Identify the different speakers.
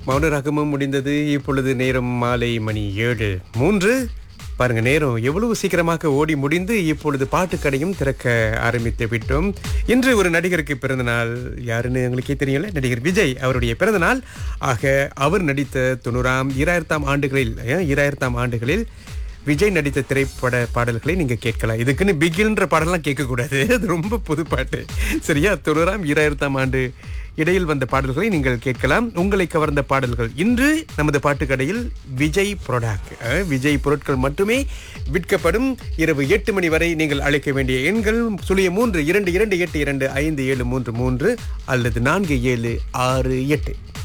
Speaker 1: மௌனராகமும் முடிந்தது இப்பொழுது நேரம் மாலை மணி ஏழு மூன்று பாருங்க நேரம் எவ்வளவு சீக்கிரமாக ஓடி முடிந்து இப்பொழுது பாட்டுக்கடையும் திறக்க ஆரம்பித்து விட்டோம் இன்று ஒரு நடிகருக்கு பிறந்த நாள் யாருன்னு உங்களுக்கே தெரியல நடிகர் விஜய் அவருடைய பிறந்த நாள் ஆக அவர் நடித்த தொண்ணூறாம் ஈராயிரத்தாம் ஆண்டுகளில் அஹ், ஈராயிரத்தாம் ஆண்டுகளில் விஜய் நடித்த திரைப்பட பாடல்களை நீங்க கேட்கலாம் இதுக்குன்னு பிகில்ன்ற பாடலாம் கேட்கக்கூடாது அது ரொம்ப புது பாட்டு சரியா தொண்ணூறாம் ஈராயிரத்தாம் ஆண்டு இடையில் வந்த பாடல்களை நீங்கள் கேட்கலாம் உங்களை கவர்ந்த பாடல்கள் இன்று நமது பாட்டுக்கடையில் விஜய் ப்ராடக்ட் விஜய் பொருட்கள் மட்டுமே விற்கப்படும் இரவு எட்டு மணி வரை நீங்கள் அழைக்க வேண்டிய எண்கள் சுழிய மூன்று இரண்டு இரண்டு எட்டு இரண்டு ஐந்து ஏழு மூன்று மூன்று அல்லது நான்கு ஏழு ஆறு எட்டு